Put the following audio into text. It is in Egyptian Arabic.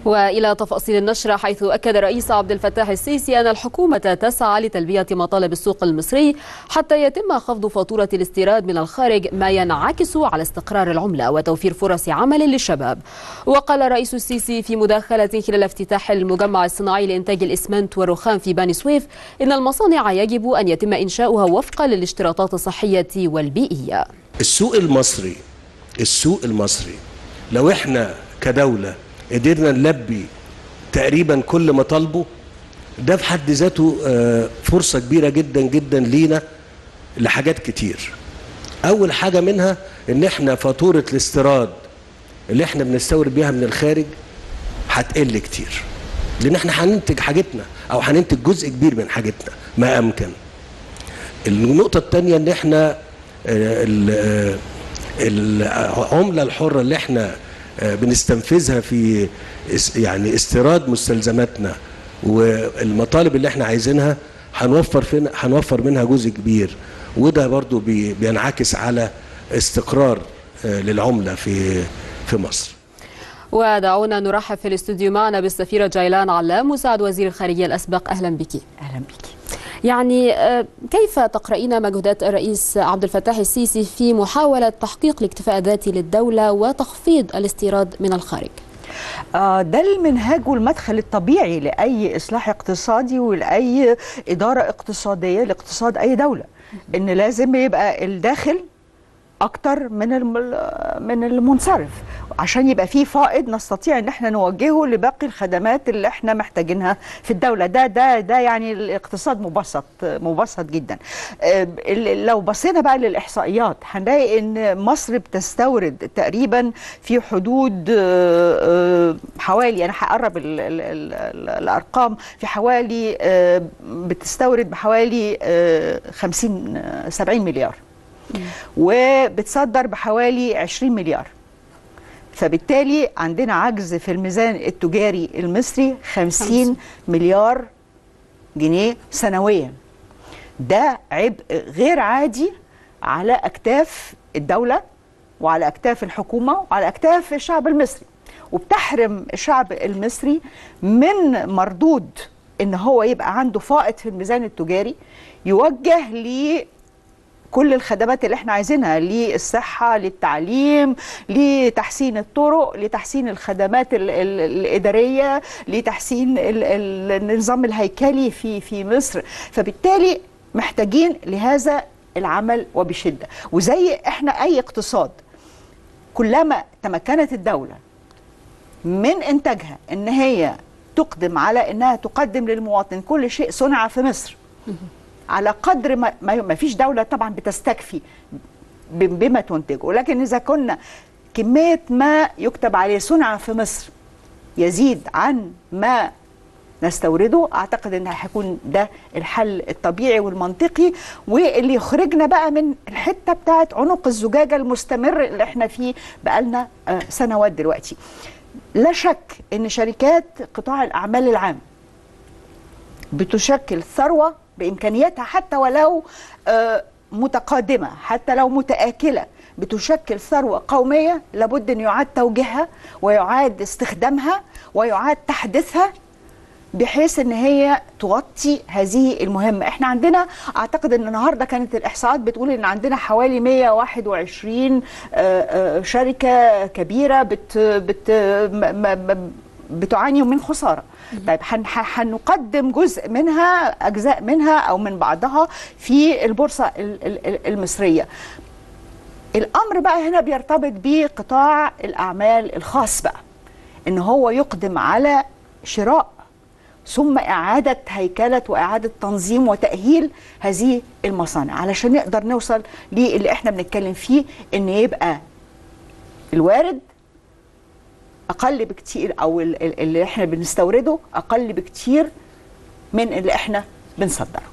والى تفاصيل النشره حيث اكد الرئيس عبد الفتاح السيسي ان الحكومه تسعى لتلبيه مطالب السوق المصري حتى يتم خفض فاتوره الاستيراد من الخارج ما ينعكس على استقرار العمله وتوفير فرص عمل للشباب. وقال الرئيس السيسي في مداخله خلال افتتاح المجمع الصناعي لانتاج الاسمنت والرخام في بني سويف ان المصانع يجب ان يتم انشاؤها وفقا للاشتراطات الصحيه والبيئيه. السوق المصري السوق المصري لو احنا كدوله قدرنا نلبي تقريبا كل مطالبه ده في حد ذاته فرصه كبيره جدا جدا لينا لحاجات كتير اول حاجه منها ان احنا فاتوره الاستيراد اللي احنا بنستورد بيها من الخارج هتقل كتير لان احنا هننتج حاجتنا او هننتج جزء كبير من حاجتنا ما امكن النقطه الثانيه ان احنا العمله الحره اللي احنا بنستنفذها في يعني استيراد مستلزماتنا والمطالب اللي احنا عايزينها هنوفر فين هنوفر منها جزء كبير وده برضو بينعكس على استقرار للعمله في في مصر ودعونا نرحب في الاستوديو معنا بالسفيره جيلان علام مساعد وزير الخارجيه الاسبق اهلا بك اهلا بك يعني كيف تقرأين مجهودات الرئيس عبد الفتاح السيسي في محاولة تحقيق الاكتفاء الذاتي للدولة وتخفيض الاستيراد من الخارج؟ ده المنهاج والمدخل الطبيعي لأي إصلاح اقتصادي ولأي إدارة اقتصادية لاقتصاد أي دولة إن لازم يبقى الداخل اكتر من من المنصرف عشان يبقى في فائض نستطيع ان احنا نوجهه لباقي الخدمات اللي احنا محتاجينها في الدوله ده ده ده يعني الاقتصاد مبسط مبسط جدا لو بصينا بقى للاحصائيات هنلاقي ان مصر بتستورد تقريبا في حدود حوالي انا هقرب الارقام في حوالي بتستورد بحوالي 50 70 مليار وبتصدر بحوالي 20 مليار فبالتالي عندنا عجز في الميزان التجاري المصري 50 مليار جنيه سنويا ده عبء غير عادي على اكتاف الدوله وعلى اكتاف الحكومه وعلى اكتاف الشعب المصري وبتحرم الشعب المصري من مردود ان هو يبقى عنده فائض في الميزان التجاري يوجه ل كل الخدمات اللي احنا عايزينها للصحة للتعليم لتحسين الطرق لتحسين الخدمات ال ال الإدارية لتحسين ال ال النظام الهيكلي في في مصر فبالتالي محتاجين لهذا العمل وبشدة وزي احنا أي اقتصاد كلما تمكنت الدولة من إنتاجها إن هي تقدم على إنها تقدم للمواطن كل شيء صنع في مصر على قدر ما ما فيش دولة طبعا بتستكفي بما تنتجه ولكن إذا كنا كمية ما يكتب عليه صنع في مصر يزيد عن ما نستورده اعتقد ان هيكون ده الحل الطبيعي والمنطقي واللي يخرجنا بقى من الحته بتاعت عنق الزجاجه المستمر اللي احنا فيه بقالنا سنوات دلوقتي لا شك ان شركات قطاع الاعمال العام بتشكل ثروه بامكانياتها حتى ولو متقادمه حتى لو متاكله بتشكل ثروه قوميه لابد ان يعاد توجيهها ويعاد استخدامها ويعاد تحديثها بحيث ان هي تغطي هذه المهمه احنا عندنا اعتقد ان النهارده كانت الاحصاءات بتقول ان عندنا حوالي 121 شركه كبيره بت بت بتعاني من خساره طيب هنقدم جزء منها اجزاء منها او من بعضها في البورصه المصريه الامر بقى هنا بيرتبط بقطاع الاعمال الخاص بقى ان هو يقدم على شراء ثم اعاده هيكله واعاده تنظيم وتاهيل هذه المصانع علشان نقدر نوصل للي احنا بنتكلم فيه ان يبقى الوارد اقل بكتير او اللي احنا بنستورده اقل بكتير من اللي احنا بنصدره